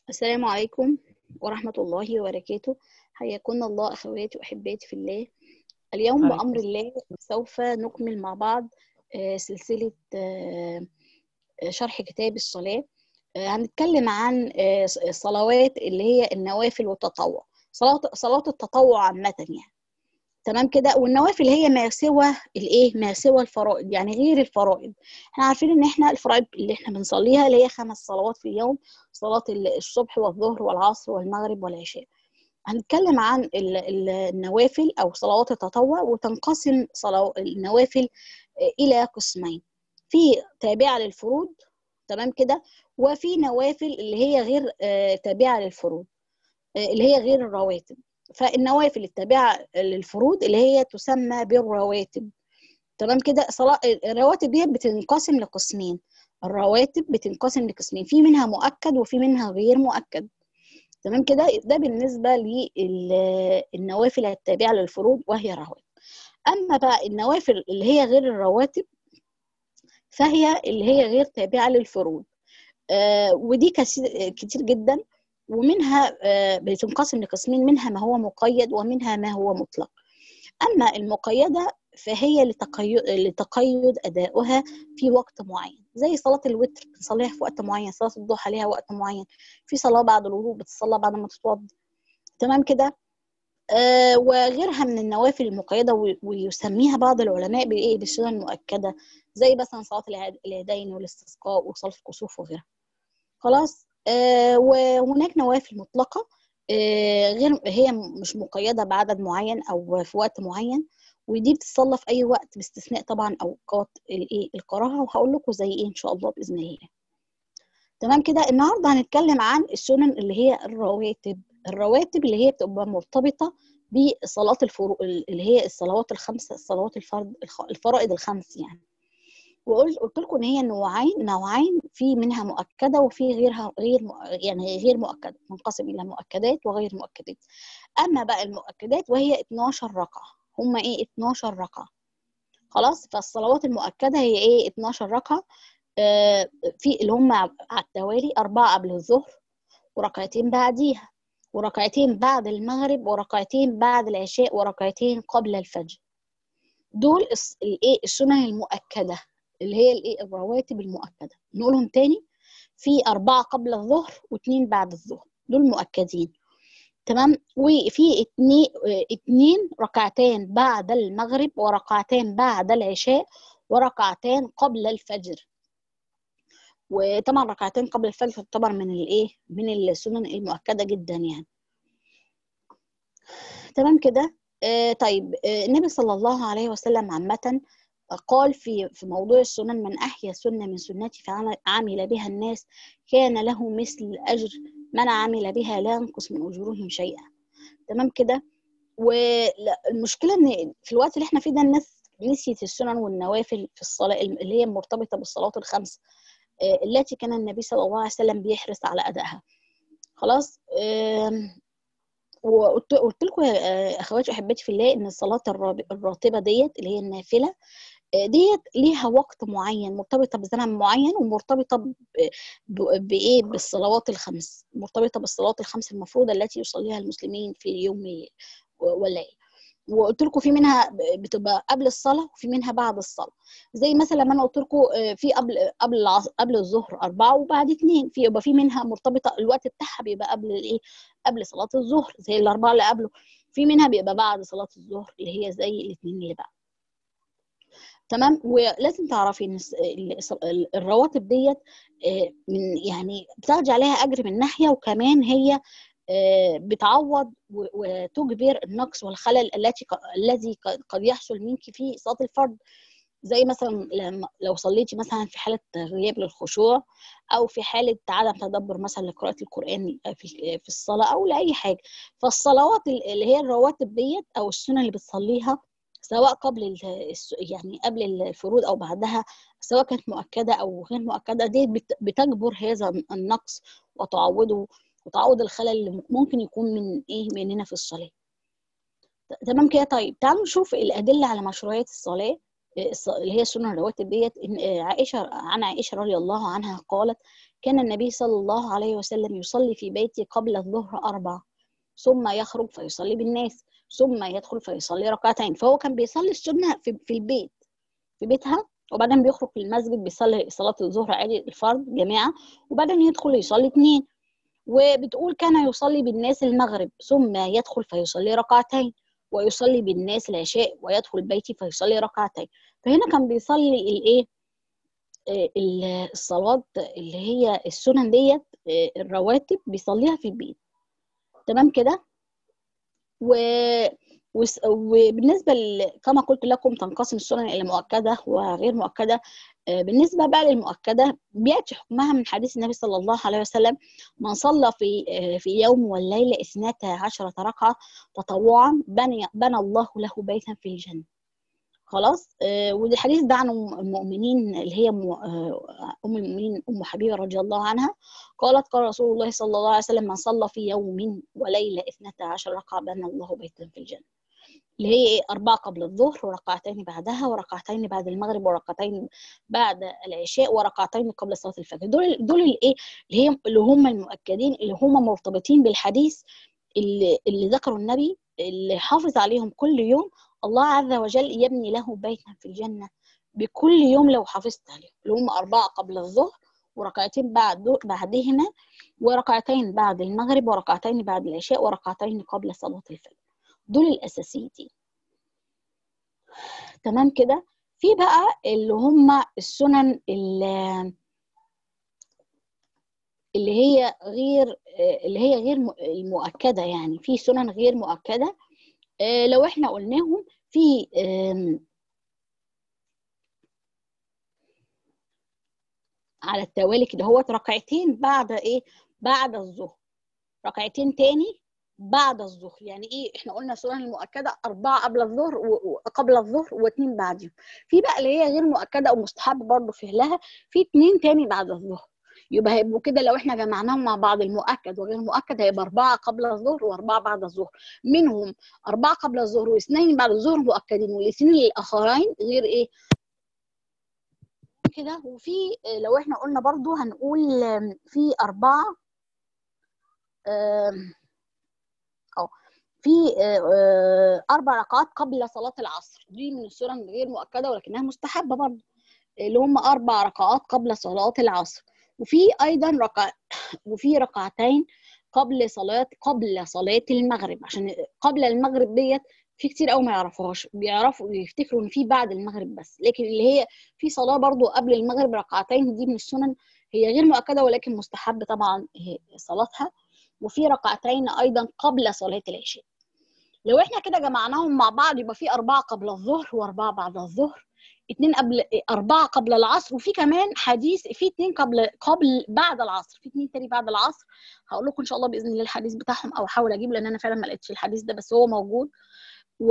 السلام عليكم ورحمة الله وبركاته حياكم الله أخواتي وأحباتي في الله اليوم عليكم بأمر الله سوف نكمل مع بعض آه، سلسلة آه، آه، شرح كتاب الصلاة آه، هنتكلم عن آه، الصلوات اللي هي النوافل والتطوع صلاة صلاة التطوع عامة يعني تمام كده والنوافل هي ما سوى الايه ما سوى الفرائض يعني غير الفرائض احنا عارفين ان احنا الفرائض اللي احنا بنصليها اللي هي خمس صلوات في اليوم صلاة الصبح والظهر والعصر والمغرب والعشاء هنتكلم عن ال- ال- النوافل او صلوات التطوع وتنقسم صلو... النوافل آه، الى قسمين في تابعة للفروض تمام كده وفي نوافل اللي هي غير آه، تابعة للفروض آه، اللي هي غير الرواتب فالنوافل التابعة للفروض اللي هي تسمى بالرواتب تمام كده صلاة الرواتب دي بتنقسم لقسمين الرواتب بتنقسم لقسمين في منها مؤكد وفي منها غير مؤكد تمام كده ده بالنسبة للنوافل التابعة للفروض وهي الرواتب أما بقى النوافل اللي هي غير الرواتب فهي اللي هي غير تابعة للفروض آه ودي كثير كتير جدا ومنها آه بتنقسم لقسمين منها ما هو مقيد ومنها ما هو مطلق أما المقيدة فهي لتقيد, لتقيد أداؤها في وقت معين زي صلاة الوتر بنصليها في وقت معين صلاة الضحى ليها وقت معين في صلاة بعد الوضوء بتصلى بعد ما تتوضى تمام كده آه وغيرها من النوافل المقيدة و- ويسميها بعض العلماء بإيه بالسنن المؤكدة زي مثلا صلاة العيد- العيدين والاستسقاء وصلاة الكسوف وغيرها خلاص آه وهناك نوافل مطلقة آه غير هي مش مقيدة بعدد معين أو في وقت معين ودي بتتصلى في أي وقت باستثناء طبعا أوقات الإيه الكراهة وهقول لكم زي إيه إن شاء الله بإذن الله تمام كده النهارده هنتكلم عن السنن اللي هي الرواتب الرواتب اللي هي بتبقى مرتبطة بصلاة الفروض اللي هي الصلوات الخمسة الصلوات الفرد الخ- الفرائض الخمس يعني وقلت قلت لكم ان هي نوعين نوعين في منها مؤكده وفي غيرها غير مؤ- يعني غير مؤكده تنقسم الى مؤكدات وغير مؤكدات اما بقى المؤكدات وهي 12 ركعه هما ايه 12 ركعه خلاص فالصلوات المؤكده هي ايه 12 ركعه آه في اللي هم على التوالي اربعه قبل الظهر وركعتين بعديها وركعتين بعد المغرب وركعتين بعد العشاء وركعتين قبل الفجر دول الس- الايه السنن المؤكده اللي هي الايه الرواتب المؤكده نقولهم تاني في أربعة قبل الظهر واثنين بعد الظهر دول مؤكدين تمام وفي اتنين اه، اتنين ركعتين بعد المغرب وركعتين بعد العشاء وركعتين قبل الفجر وطبعا ركعتين قبل الفجر تعتبر من الايه من السنن المؤكده جدا يعني تمام كده آه طيب آه النبي صلى الله عليه وسلم عامة قال في في موضوع السنن من أحيا سنة من سنتي فعمل بها الناس كان له مثل أجر من عمل بها لا ينقص من أجورهم شيئا تمام كده والمشكلة إن في الوقت اللي احنا فيه ده الناس نسيت السنن والنوافل في الصلاة اللي هي مرتبطة بالصلوات الخمس آه، التي كان النبي صلى الله عليه وسلم بيحرص على أدائها خلاص آم، وقلت قلت لكم يا اخواتي واحباتي في الله ان الصلاه الراب- الراتبه ديت اللي هي النافله آه، ديت ليها وقت معين مرتبطه بزمن معين ومرتبطه ب- ب- بايه بالصلوات الخمس مرتبطه بالصلوات الخمس المفروضه التي يصليها المسلمين في اليوم والليل وقلت لكم في منها بتبقى قبل الصلاه وفي منها بعد الصلاه زي مثلا لما انا قلت لكم آه، في قبل قبل العصر قبل الظهر اربعه وبعد اثنين في يبقى في منها مرتبطه الوقت بتاعها بيبقى قبل الايه قبل صلاه الظهر زي الاربعه اللي قبله في منها بيبقى بعد صلاه الظهر اللي هي زي الاثنين اللي بعد تمام ولازم تعرفي ان الس- ال- ال- الرواتب ديت آه، من يعني بتاخدي عليها اجر من ناحيه وكمان هي آه، بتعوض و- وتجبر النقص والخلل التي ق- الذي ق- قد يحصل منك في صلاه الفرض زي مثلا لما لو صليتي مثلا في حاله غياب للخشوع او في حاله عدم تدبر مثلا لقراءه القران في في الصلاه او لاي حاجه فالصلوات اللي هي الرواتب ديت او السنن اللي بتصليها سواء قبل ال- الس- يعني قبل الفروض او بعدها سواء كانت مؤكده او غير مؤكده دي بت- بتجبر هذا النقص وتعوضه وتعوض الخلل اللي ممكن يكون من ايه مننا في الصلاه تمام كده طيب تعالوا نشوف الادله على مشروعيه الصلاه اللي هي السنن الرواتب ديت عائشه عن عائشه رضي الله عنها قالت كان النبي صلى الله عليه وسلم يصلي في بيته قبل الظهر اربع ثم يخرج فيصلي بالناس ثم يدخل فيصلي ركعتين فهو كان بيصلي السنه في, في البيت في بيتها وبعدين بيخرج في المسجد بيصلي صلاه الظهر عادي الفرض جماعه وبعدين يدخل يصلي اثنين وبتقول كان يصلي بالناس المغرب ثم يدخل فيصلي ركعتين ويصلي بالناس العشاء ويدخل بيتي فيصلي ركعتين فهنا كان بيصلي الايه الصلاه اللي هي السنن ديت الرواتب بيصليها في البيت تمام كده و وبالنسبه ل... كما قلت لكم تنقسم السنن الى مؤكده وغير مؤكده بالنسبه بقى للمؤكده بياتي حكمها من حديث النبي صلى الله عليه وسلم من صلى في في يوم والليله اثنتا عشرة ركعه تطوعا بني بنى الله له بيتا في الجنه خلاص آه والحديث ده عن المؤمنين اللي هي ام المؤمنين ام حبيبه رضي الله عنها قالت قال رسول الله صلى الله عليه وسلم من صلى في يوم وليله اثنتا عشر ركعه بنى الله بيتا في الجنه اللي هي ايه أربعة قبل الظهر وركعتين بعدها وركعتين بعد المغرب وركعتين بعد العشاء وركعتين قبل صلاة الفجر دول دول الايه اللي هي اللي هم المؤكدين اللي هم مرتبطين بالحديث اللي, اللي ذكروا النبي اللي حافظ عليهم كل يوم الله عز وجل يبني له بيتا في الجنة بكل يوم لو حافظت عليهم اللي هم أربعة قبل الظهر وركعتين بعد بعدهما وركعتين بعد المغرب وركعتين بعد العشاء وركعتين قبل صلاة الفجر دول الأساسيتين تمام كده في بقى اللي هم السنن اللي, اللي هي غير اللي هي غير المؤكده يعني في سنن غير مؤكده لو احنا قلناهم في على التوالي كده هو ركعتين بعد ايه بعد الظهر ركعتين تاني بعد الظهر يعني ايه احنا قلنا السنن المؤكده اربعه قبل الظهر وقبل الظهر واثنين بعدهم في بقى اللي هي غير مؤكده او مستحب برضه فعلها في اثنين تاني بعد الظهر يبقى هيبقوا كده لو احنا جمعناهم مع بعض المؤكد وغير المؤكد هيبقى أربعة قبل الظهر وأربعة بعد الظهر منهم أربعة قبل الظهر واثنين بعد الظهر مؤكدين والاثنين الآخرين غير إيه كده وفي لو احنا قلنا برضو هنقول في أربعة أو في أربع ركعات قبل صلاة العصر دي من السنن غير مؤكدة ولكنها مستحبة برضو اللي هم أربع ركعات قبل صلاة العصر وفي ايضا ركع وفي ركعتين قبل صلاه قبل صلاه المغرب عشان قبل المغرب ديت في كتير قوي ما يعرفوهاش بيعرفوا يفتكروا ان في بعد المغرب بس لكن اللي هي في صلاه برضو قبل المغرب ركعتين دي من السنن هي غير مؤكده ولكن مستحب طبعا صلاتها وفي ركعتين ايضا قبل صلاه العشاء لو احنا كده جمعناهم مع بعض يبقى في اربعه قبل الظهر واربعه بعد الظهر اتنين قبل أربعة قبل العصر وفي كمان حديث في اتنين قبل قبل بعد العصر في اتنين تاني بعد العصر هقول لكم إن شاء الله بإذن الله الحديث بتاعهم أو أحاول أجيبه لأن أنا فعلا ما لقيتش الحديث ده بس هو موجود و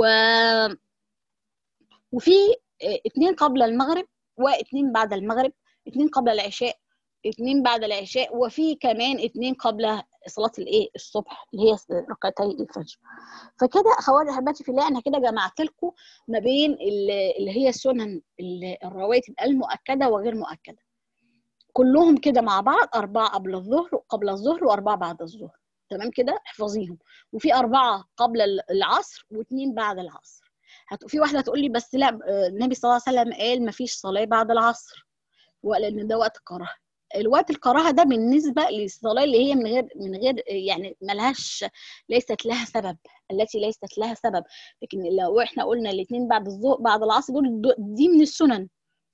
وفي اتنين قبل المغرب واتنين بعد المغرب اتنين قبل العشاء اتنين بعد العشاء وفي كمان اتنين قبل صلاة الايه الصبح اللي هي ركعتي الفجر فكده اخواتي احباتي في الله انا كده جمعت لكم ما بين اللي هي السنن الرواتب المؤكده وغير مؤكده كلهم كده مع بعض اربعه قبل الظهر قبل الظهر واربعه بعد الظهر تمام كده احفظيهم وفي اربعه قبل العصر واثنين بعد العصر هت... في واحده تقول لي بس لا النبي صلى الله عليه وسلم قال ما فيش صلاه بعد العصر وقال ده وقت الكراهه الوقت الكراهه ده بالنسبه للصلاه اللي هي من غير من غير يعني ملهاش ليست لها سبب التي ليست لها سبب لكن لو احنا قلنا الاثنين بعد الظهر بعد العصر دول دي من السنن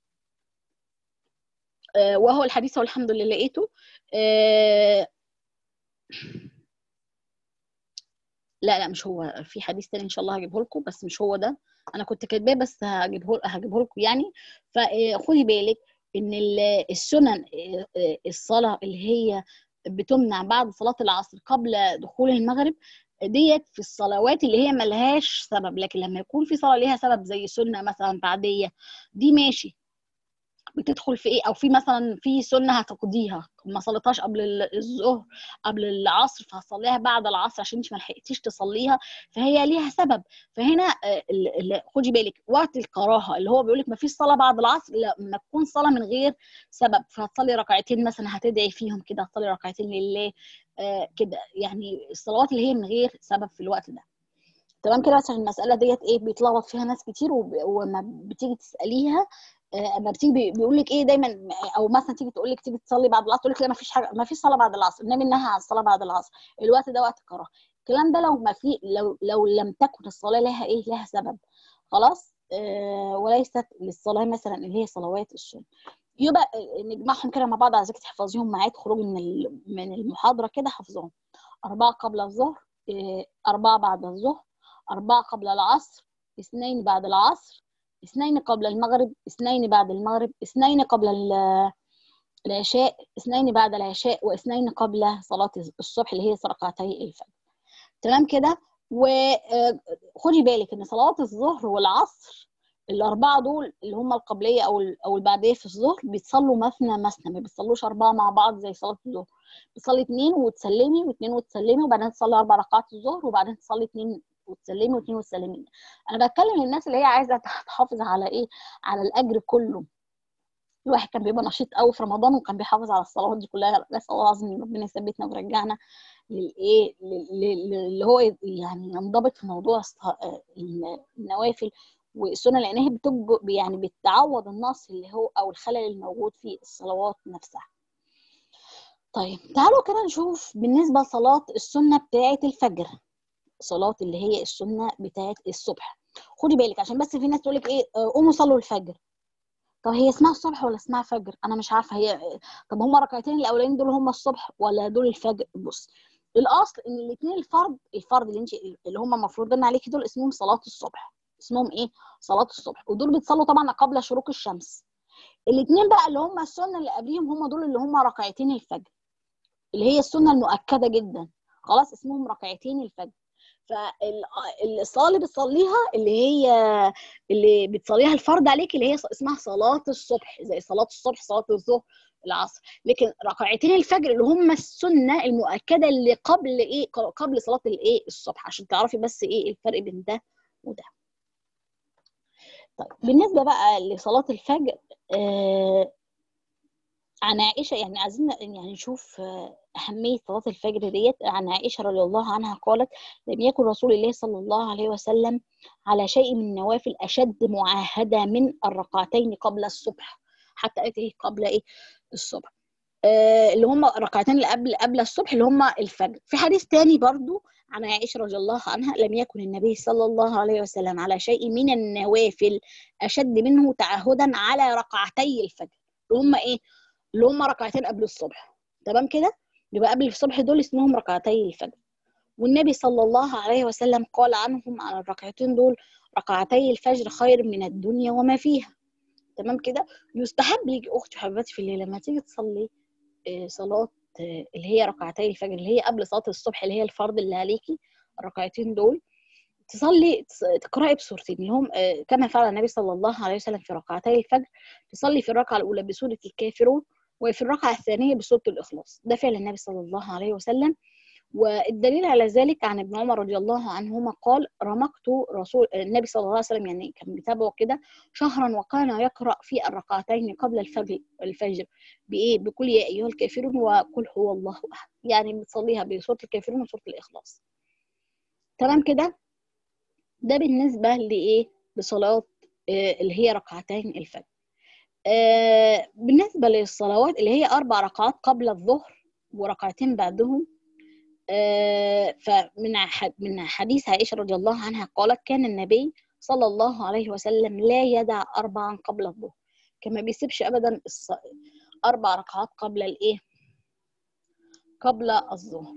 آه وهو الحديث والحمد لله لقيته آه لا لا مش هو في حديث تاني ان شاء الله هجيبه لكم بس مش هو ده انا كنت كاتباه بس هجيبه هجيبه لكم يعني فخدي بالك ان السنن الصلاه اللي هي بتمنع بعد صلاه العصر قبل دخول المغرب ديت في الصلوات اللي هي ملهاش سبب لكن لما يكون في صلاه ليها سبب زي سنه مثلا بعديه دي ماشي بتدخل في ايه او في مثلا في سنه هتقضيها ما صليتهاش قبل ال- الظهر قبل العصر فهتصليها بعد العصر عشان انت ما لحقتيش تصليها فهي ليها سبب فهنا آه، ال- ال- خدي بالك وقت الكراهه اللي هو بيقول لك ما فيش صلاه بعد العصر لما تكون صلاه من غير سبب فهتصلي ركعتين مثلا هتدعي فيهم كده هتصلي ركعتين لله آه كده يعني الصلوات اللي هي من غير سبب في الوقت ده تمام كده بس عشان المساله ديت ايه بيتلخبط فيها ناس كتير وب- وما بتيجي تساليها آه، اما بتيجي بي- بيقول لك ايه دايما او مثلا تيجي تقول لك تيجي تصلي بعد العصر تقول لك لا ما فيش حاجه ما فيش صلاه بعد العصر النبي نهى عن الصلاه بعد العصر الوقت ده وقت كراهه الكلام ده لو ما في لو لو لم تكن الصلاه لها ايه لها سبب خلاص آه وليست للصلاه مثلا اللي هي صلوات السنه يبقى آه، نجمعهم كده مع بعض عايزاك تحفظيهم معايا تخرجي من ال- من المحاضره كده حافظهم أربعة قبل الظهر آه، أربعة بعد الظهر أربعة قبل العصر اثنين بعد العصر اثنين قبل المغرب اثنين بعد المغرب اثنين قبل ال- العشاء اثنين بعد العشاء واثنين قبل صلاة الصبح اللي هي ركعتي الفجر تمام كده وخدي بالك ان صلوات الظهر والعصر الأربعة دول اللي هم القبلية أو ال- أو البعدية في الظهر بيتصلوا مثنى مثنى ما بيصلوش أربعة مع بعض زي صلاة الظهر بتصلي اتنين وتسلمي واتنين وتسلمي وبعدين تصلي أربع ركعات الظهر وبعدين تصلي اتنين وتسلمي واتنين وتسلمي أنا بتكلم للناس اللي هي عايزة تحافظ على إيه على الأجر كله الواحد كان بيبقى نشيط قوي في رمضان وكان بيحافظ على الصلوات دي كلها نسال الله العظيم ان ربنا يثبتنا ويرجعنا للايه لل- لل- اللي هو يعني ينضبط في موضوع الص- آه، النوافل والسنه لان هي بتج- يعني بتعوض النقص اللي هو او الخلل الموجود في الصلوات نفسها طيب تعالوا كده نشوف بالنسبه لصلاه السنه بتاعه الفجر صلاه اللي هي السنه بتاعه الصبح خدي بالك عشان بس في ناس تقول لك ايه آه، قوموا صلوا الفجر طب هي اسمها الصبح ولا اسمها فجر انا مش عارفه هي طب هما ركعتين الاولانيين دول هما الصبح ولا دول الفجر بص الاصل ان الاثنين الفرض الفرض اللي انت اللي هما مفروضين عليكي دول اسمهم صلاه الصبح اسمهم ايه صلاه الصبح ودول بيتصلوا طبعا قبل شروق الشمس الاثنين بقى اللي هما السنه اللي قبليهم هما دول اللي هما ركعتين الفجر اللي هي السنه المؤكده جدا خلاص اسمهم ركعتين الفجر فالصلاه اللي بتصليها اللي هي اللي بتصليها الفرض عليك اللي هي اسمها صلاه الصبح زي صلاه الصبح صلاه الظهر العصر لكن ركعتين الفجر اللي هم السنه المؤكده اللي قبل ايه قبل صلاه الايه الصبح عشان تعرفي بس ايه الفرق بين ده وده طيب بالنسبه بقى لصلاه الفجر آه عن عائشه يعني عايزين يعني نشوف آه أهمية صلاة الفجر ديت عن عائشة رضي الله عنها قالت لم يكن رسول الله صلى الله عليه وسلم على شيء من النوافل أشد معاهدة من الركعتين قبل الصبح حتى قالت إيه قبل إيه الصبح آه اللي هم ركعتين اللي قبل قبل الصبح اللي هم الفجر في حديث تاني برضو عن عائشة رضي الله عنها لم يكن النبي صلى الله عليه وسلم على شيء من النوافل أشد منه تعهدا على ركعتي الفجر اللي هم إيه اللي هم ركعتين قبل الصبح تمام كده يبقى قبل الصبح دول اسمهم ركعتي الفجر والنبي صلى الله عليه وسلم قال عنهم على الركعتين دول ركعتي الفجر خير من الدنيا وما فيها تمام كده يستحب ليكي اختي حبيبتي في الليل لما تيجي تصلي صلاه اللي هي ركعتي الفجر اللي هي قبل صلاه الصبح اللي هي الفرض اللي عليكي الركعتين دول تصلي تقراي بسورتين اللي هم كما فعل النبي صلى الله عليه وسلم في ركعتي الفجر تصلي في الركعه الاولى بسوره الكافرون وفي الركعة الثانية بسورة الإخلاص ده فعل النبي صلى الله عليه وسلم والدليل على ذلك عن ابن عمر رضي الله عنهما قال رمقت رسول النبي صلى الله عليه وسلم يعني كان بيتابعه كده شهرا وكان يقرأ في الركعتين قبل الفجر الفجر بإيه بكل يا أيها الكافرون وقل هو الله أحد يعني بتصليها بسورة الكافرون وسورة الإخلاص تمام كده ده بالنسبة لإيه لصلاة اللي هي ركعتين الفجر آه بالنسبة للصلوات اللي هي أربع ركعات قبل الظهر وركعتين بعدهم آه فمن من حديث عائشة رضي الله عنها قالت كان النبي صلى الله عليه وسلم لا يدع أربعا قبل الظهر كما بيسيبش أبدا أربع ركعات قبل الإيه؟ قبل الظهر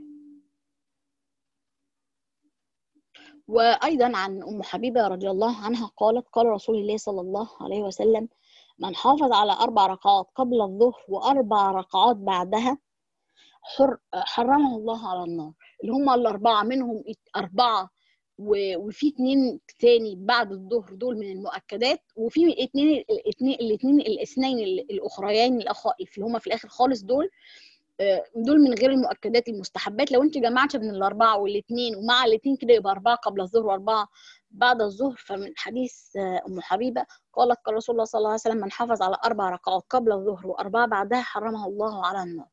وأيضا عن أم حبيبة رضي الله عنها قالت قال رسول الله صلى الله عليه وسلم من حافظ على أربع ركعات قبل الظهر وأربع ركعات بعدها حر حرمه الله على النار اللي هم الأربعة منهم أربعة وفي اتنين تاني بعد الظهر دول من المؤكدات وفي اتنين الاتنين الاتنين الاثنين الاخريين اللي هم في الاخر خالص دول دول من غير المؤكدات المستحبات لو انت جمعت من الاربعه والاثنين ومع الاثنين كده يبقى اربعه قبل الظهر واربعه بعد الظهر فمن حديث ام حبيبه قالت قال رسول الله صلى الله عليه وسلم من حافظ على اربع ركعات قبل الظهر واربعه بعدها حرمها الله على النار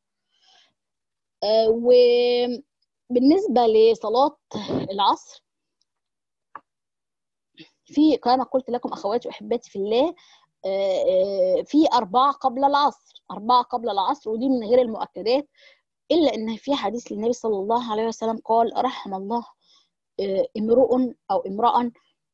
وبالنسبه لصلاه العصر في كما قلت لكم اخواتي واحباتي في الله في أربعة قبل العصر أربعة قبل العصر ودي من غير المؤكدات إلا إن في حديث للنبي صلى الله عليه وسلم قال رحم الله امرؤ أو امرأ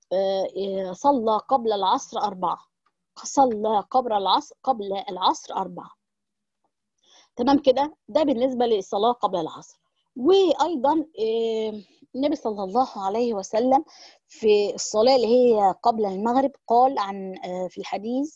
صلى قبل العصر أربعة صلى قبل العصر قبل العصر أربعة تمام كده ده بالنسبة للصلاة قبل العصر وأيضا النبي صلى الله عليه وسلم في الصلاة اللي هي قبل المغرب قال عن في الحديث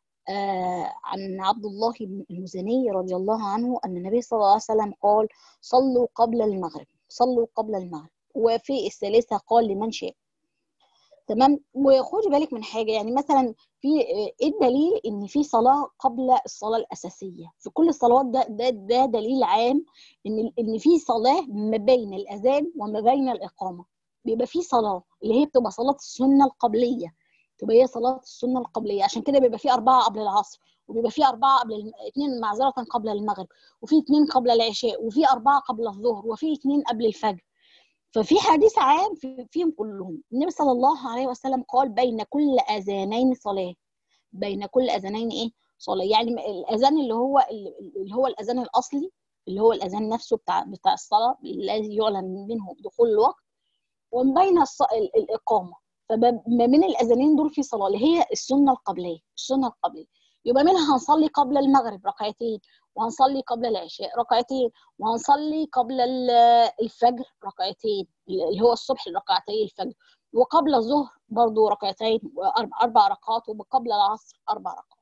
عن عبد الله بن المزني رضي الله عنه أن النبي صلى الله عليه وسلم قال صلوا قبل المغرب صلوا قبل المغرب وفي الثالثة قال لمن شاء تمام وخدي بالك من حاجه يعني مثلا في ايه الدليل ان في صلاه قبل الصلاه الاساسيه في كل الصلوات ده ده, ده دليل عام ان ان في صلاه ما بين الاذان وما بين الاقامه بيبقى في صلاه اللي هي بتبقى صلاه السنه القبليه تبقى هي صلاه السنه القبليه عشان كده بيبقى في اربعه قبل العصر وبيبقى في اربعه قبل اثنين معذره قبل المغرب وفي اثنين قبل العشاء وفي اربعه قبل الظهر وفي اثنين قبل الفجر ففي حديث عام فيهم كلهم النبي صلى الله عليه وسلم قال بين كل اذانين صلاه بين كل اذانين ايه صلاه يعني الاذان اللي هو اللي هو الاذان الاصلي اللي هو الاذان نفسه بتاع بتاع الصلاه الذي يعلن منه دخول الوقت ومن بين الص... الاقامه فما بين الاذانين دول في صلاه اللي هي السنه القبليه السنه القبليه يبقى منها هنصلي قبل المغرب ركعتين وهنصلي قبل العشاء ركعتين وهنصلي قبل الفجر ركعتين اللي هو الصبح ركعتي الفجر وقبل الظهر برضو ركعتين اربع ركعات وقبل العصر اربع ركعات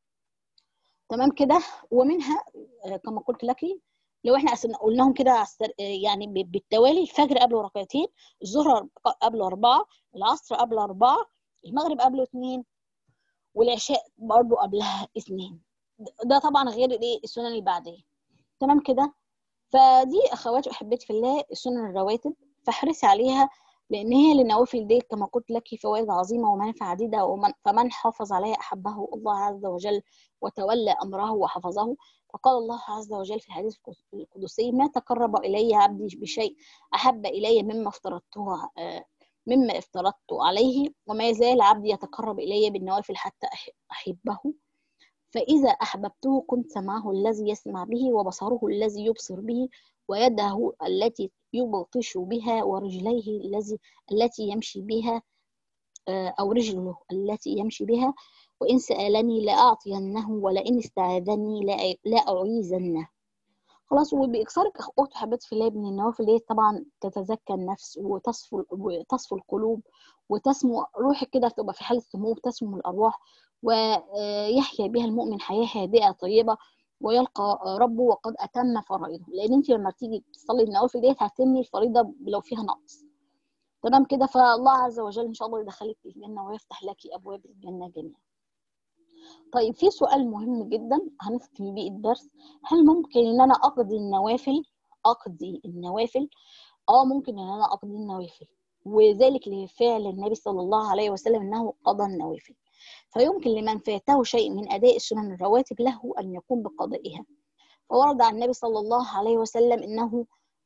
تمام كده ومنها كما قلت لك لو احنا قلناهم كده يعني بالتوالي الفجر قبله ركعتين الظهر قبله اربعه العصر قبله اربعه المغرب قبله اثنين والعشاء برضو قبلها اثنين ده طبعا غير الايه السنن البعديه تمام كده فدي اخواتي واحبتي في الله السنن الرواتب فاحرصي عليها لان هي للنوافل دي كما قلت لك فوائد عظيمه ومنافع عديده ومن فمن حافظ عليها احبه الله عز وجل وتولى امره وحفظه فقال الله عز وجل في الحديث القدسي ما تقرب الي عبدي بشيء احب الي مما افترضته مما افترضت عليه وما يزال عبدي يتقرب الي بالنوافل حتى احبه فإذا أحببته كنت سمعه الذي يسمع به وبصره الذي يبصر به ويده التي يبطش بها ورجليه الذي التي يمشي بها أو رجله التي يمشي بها وإن سألني لأعطينه ولئن استعاذني لأعيذنه خلاص وبإكثارك أخوات وحبات في الله من النوافل دي طبعا تتزكى النفس وتصفو وتصفو القلوب وتسمو روحك كده تبقى في حالة سمو تسمو الأرواح ويحيا بها المؤمن حياة هادئة طيبة ويلقى ربه وقد أتم فرائضه لأن أنت لما تيجي تصلي النوافل ديت هتمني الفريضة لو فيها نقص تمام كده فالله عز وجل إن شاء الله يدخلك الجنة ويفتح لك أبواب الجنة جميعا طيب في سؤال مهم جدا هنختم بيه الدرس هل ممكن ان انا اقضي النوافل اقضي النوافل اه ممكن ان انا اقضي النوافل وذلك لفعل النبي صلى الله عليه وسلم انه قضى النوافل فيمكن لمن فاته شيء من اداء السنن الرواتب له ان يقوم بقضائها فورد عن النبي صلى الله عليه وسلم انه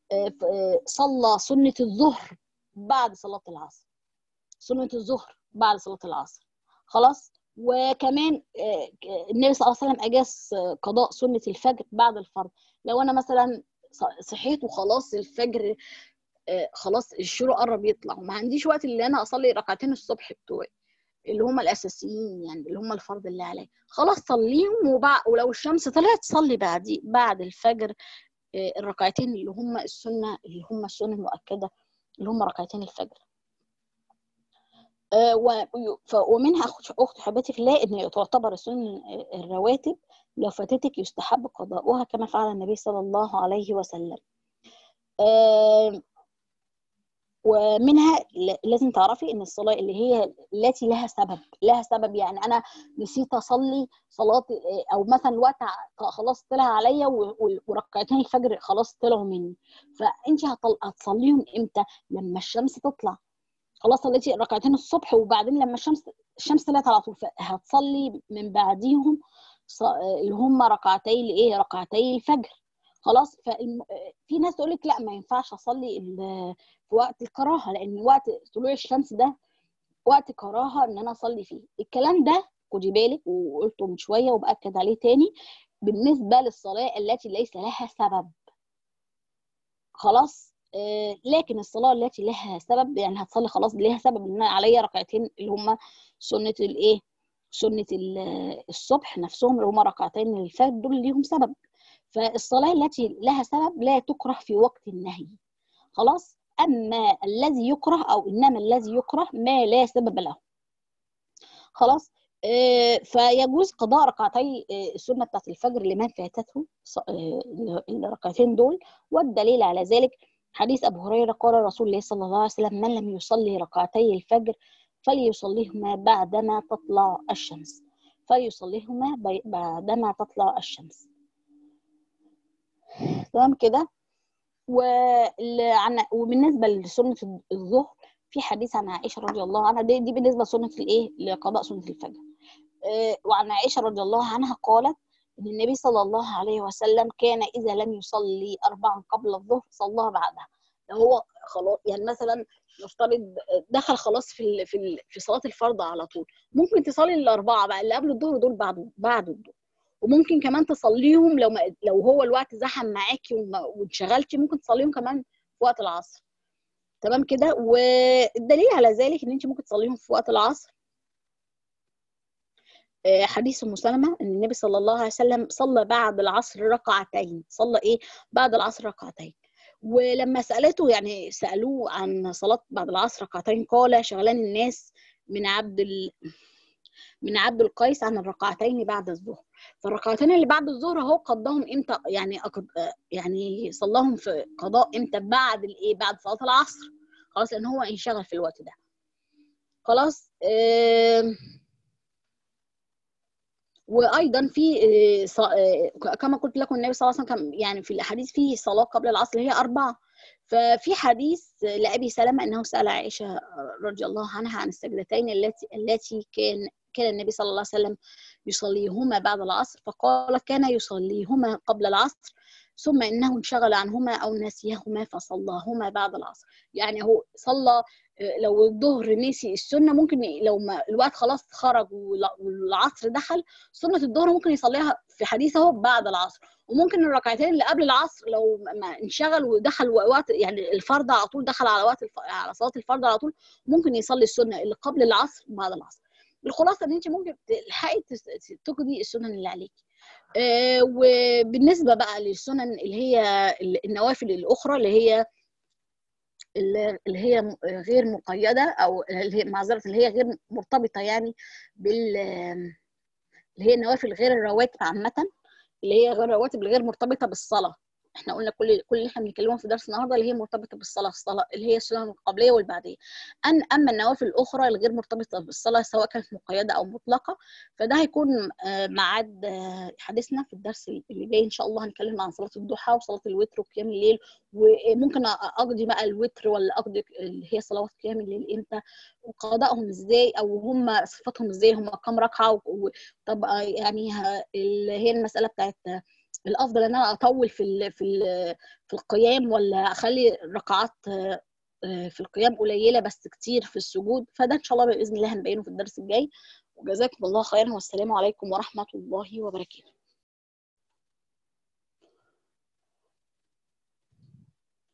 صلى سنه الظهر بعد صلاه العصر سنه الظهر بعد صلاه العصر خلاص وكمان النبي صلى الله عليه وسلم اجاز قضاء سنه الفجر بعد الفرض لو انا مثلا صحيت وخلاص الفجر خلاص الشروق قرب يطلع وما عنديش وقت اللي انا اصلي ركعتين الصبح بتوعي اللي هم الاساسيين يعني اللي هم الفرض اللي عليا خلاص صليهم وبعد ولو الشمس طلعت صلي بعد بعد الفجر الركعتين اللي هم السنه اللي هم السنه المؤكده اللي هم ركعتين الفجر ومنها اخت حبيبتي في الله ان تعتبر السنن الرواتب لو فاتتك يستحب قضاؤها كما فعل النبي صلى الله عليه وسلم ومنها لازم تعرفي ان الصلاه اللي هي التي لها سبب لها سبب يعني انا نسيت اصلي صلاه او مثلا الوقت خلاص طلع عليا وركعتين الفجر خلاص طلعوا مني فانت هتصليهم امتى لما الشمس تطلع خلاص صليتي ركعتين الصبح وبعدين لما الشمس الشمس طلعت على طول هتصلي من بعديهم اللي هم ركعتي الايه ركعتي الفجر خلاص ففي ناس تقول لك لا ما ينفعش اصلي في وقت الكراهه لان وقت طلوع الشمس ده وقت كراهه ان انا اصلي فيه الكلام ده خدي بالك وقلته من شويه وباكد عليه تاني بالنسبه للصلاه التي ليس لها سبب خلاص آه لكن الصلاه التي لها سبب يعني هتصلي خلاص لها سبب ان عليا ركعتين اللي هم سنه الايه سنه الصبح نفسهم اللي هم ركعتين الفجر دول ليهم سبب فالصلاه التي لها سبب لا تكره في وقت النهي خلاص اما الذي يكره او انما الذي يكره ما لا سبب له خلاص آه فيجوز قضاء ركعتي آه السنه بتاعت الفجر لمن فاتته آه الركعتين دول والدليل على ذلك حديث ابو هريره قال رسول الله صلى الله عليه وسلم من لم يصلي ركعتي الفجر فليصليهما بعدما تطلع الشمس فليصليهما بعدما تطلع الشمس تمام كده وعن وبالنسبه لسنه الظهر في حديث عن عائشه رضي الله عنها دي, دي بالنسبه لسنه الايه لقضاء سنه الفجر آه وعن عائشه رضي الله عنها قالت ان النبي صلى الله عليه وسلم كان اذا لم يصلي اربعا قبل الظهر صلاها بعدها هو خلاص يعني مثلا نفترض دخل خلاص في ال في ال في صلاه الفرض على طول ممكن تصلي الاربعه بقى اللي قبل الظهر دول بعد بعد الظهر وممكن كمان تصليهم لو ما لو هو الوقت زحم معاكي وانشغلتي ممكن تصليهم كمان في وقت العصر تمام كده والدليل على ذلك ان انت ممكن تصليهم في وقت العصر حديث ام سلمه ان النبي صلى الله عليه وسلم صلى بعد العصر ركعتين صلى ايه بعد العصر ركعتين ولما سالته يعني سالوه عن صلاه بعد العصر ركعتين قال شغلان الناس من عبد ال... من عبد القيس عن الركعتين بعد الظهر فالركعتين اللي بعد الظهر اهو قضاهم امتى يعني أقض... يعني صلاهم في قضاء امتى بعد الايه بعد صلاه العصر خلاص لان هو انشغل في الوقت ده خلاص آه... وايضا في كما قلت لكم النبي صلى الله عليه وسلم يعني في الاحاديث في صلاه قبل العصر هي اربعه ففي حديث لابي سلمه انه سال عائشه رضي الله عنها عن السجدتين التي التي كان كان النبي صلى الله عليه وسلم يصليهما بعد العصر فقال كان يصليهما قبل العصر ثم انه انشغل عنهما او نسيهما فصلاهما بعد العصر يعني هو صلى لو الظهر نسي السنه ممكن لو ما الوقت خلاص خرج والعصر دخل سنه الظهر ممكن يصليها في حديثه بعد العصر وممكن الركعتين اللي قبل العصر لو ما انشغل ودخل وقت يعني الفرض على طول دخل على وقت الف... على صلاه الفرض على طول ممكن يصلي السنه اللي قبل العصر بعد العصر الخلاصه ان انت ممكن تلحقي تقضي السنن اللي عليكي آه وبالنسبه بقى للسنن اللي هي النوافل الاخرى اللي هي اللي هي غير مقيده او اللي هي معذره اللي هي غير مرتبطه يعني بال اللي هي النوافل غير الرواتب عامه اللي هي غير الرواتب الغير مرتبطه بالصلاه احنا قلنا كل كل اللي احنا بنتكلمه في درس النهارده اللي هي مرتبطه بالصلاه الصلاه اللي هي السنن القبليه والبعديه أن اما النوافل الاخرى الغير مرتبطه بالصلاه سواء كانت مقيده او مطلقه فده هيكون ميعاد حديثنا في الدرس اللي جاي ان شاء الله هنتكلم عن صلاه الضحى وصلاه الوتر وقيام الليل وممكن اقضي بقى الوتر ولا اقضي اللي هي صلوات قيام الليل امتى وقضائهم ازاي او هم صفاتهم ازاي هم كام ركعه طب يعني اللي هي المساله بتاعت الافضل ان انا اطول في ال في ال في القيام ولا اخلي ركعات في القيام قليله بس كتير في السجود فده ان شاء الله باذن الله هنبينه في الدرس الجاي وجزاكم الله خيرا والسلام عليكم ورحمه الله وبركاته